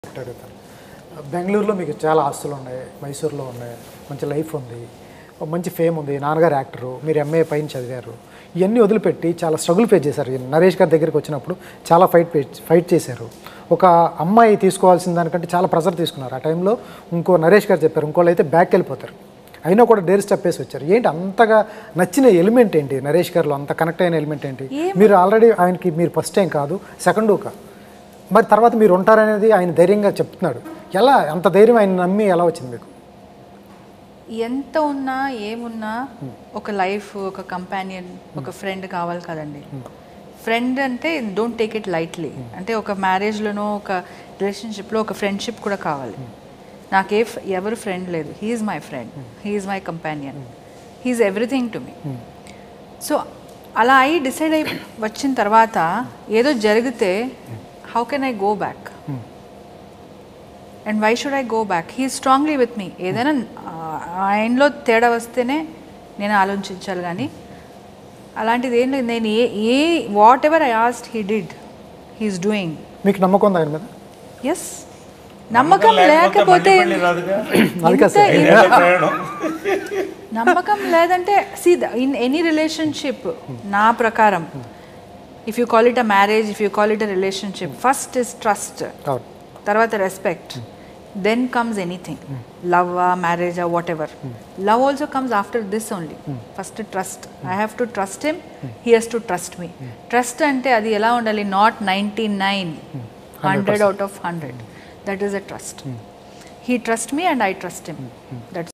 ఒకటి అడుగుతాను బెంగళూరులో మీకు చాలా ఆస్తులు ఉన్నాయి మైసూర్లో ఉన్నాయి మంచి లైఫ్ ఉంది ఒక మంచి ఫేమ్ ఉంది నాన్నగారు యాక్టరు మీరు ఎంఏ పైన చదివారు ఇవన్నీ వదిలిపెట్టి చాలా స్ట్రగుల్ ఫేస్ చేశారు ఈ నరేష్ గారి దగ్గరికి వచ్చినప్పుడు చాలా ఫైట్ ఫైట్ చేశారు ఒక అమ్మాయి తీసుకోవాల్సిన దానికంటే చాలా ప్రెజర్ తీసుకున్నారు ఆ టైంలో ఇంకో నరేష్ గారు చెప్పారు ఇంకోళ్ళు అయితే బ్యాక్ వెళ్ళిపోతారు అయినా కూడా డేర్ స్టెప్ వేసి వచ్చారు ఏంటి అంతగా నచ్చిన ఎలిమెంట్ ఏంటి నరేష్ గారిలో అంత కనెక్ట్ అయిన ఎలిమెంట్ ఏంటి మీరు ఆల్రెడీ ఆయనకి మీరు ఫస్ట్ టైం కాదు సెకండ్ కాదు మరి తర్వాత మీరు ఉంటారనేది ఆయన ధైర్యంగా చెప్తున్నాడు ఎలా అంత ధైర్యం ఆయన నమ్మి ఎలా వచ్చింది మీకు ఎంత ఉన్నా ఏమున్నా ఒక లైఫ్ ఒక కంపానియన్ ఒక ఫ్రెండ్ కావాలి కదండి ఫ్రెండ్ అంటే డోంట్ టేక్ ఇట్ లైట్లీ అంటే ఒక మ్యారేజ్లోనో ఒక రిలేషన్షిప్లో ఒక ఫ్రెండ్షిప్ కూడా కావాలి నాకే ఫ్- ఎవరు ఫ్రెండ్ లేదు he's my friend he's my companion he's everything to me so అలా అయి డిసైడ్ అయి వచ్చిన తర్వాత ఏదో జరిగితే how can I go back and why should I go back he strongly with me ఏదైనా ఆ, ఆయనలో తేడా వస్తేనే నేను ఆలోచించాలి కానీ అలాంటిది ఏం లేదు నేను ఏ ఏ whatever I asked he did he's doing మీకు నమ్మకం ఉంది ఆయన మీద ఎస్ నమ్మకం లేకపోతే మళ్ళీ రాదుగా అది కాదు సార్. ఇంత- ఐదేళ్ల ప్రయాణం నమ్మకం లేదంటే సి ఇన్ ఎనీ రిలేషన్షిప్ నా ప్రకారం if you call it a marriage if you call it a relationship first is trust అవును తర్వాత respect then comes anything love marriage whatever love also comes after this only first trust I have to trust him he he's to trust me trust అంటే అది ఎలా ఉండాలి not ninety nine hundred out of hundred that is a trust he trust me and I trust him that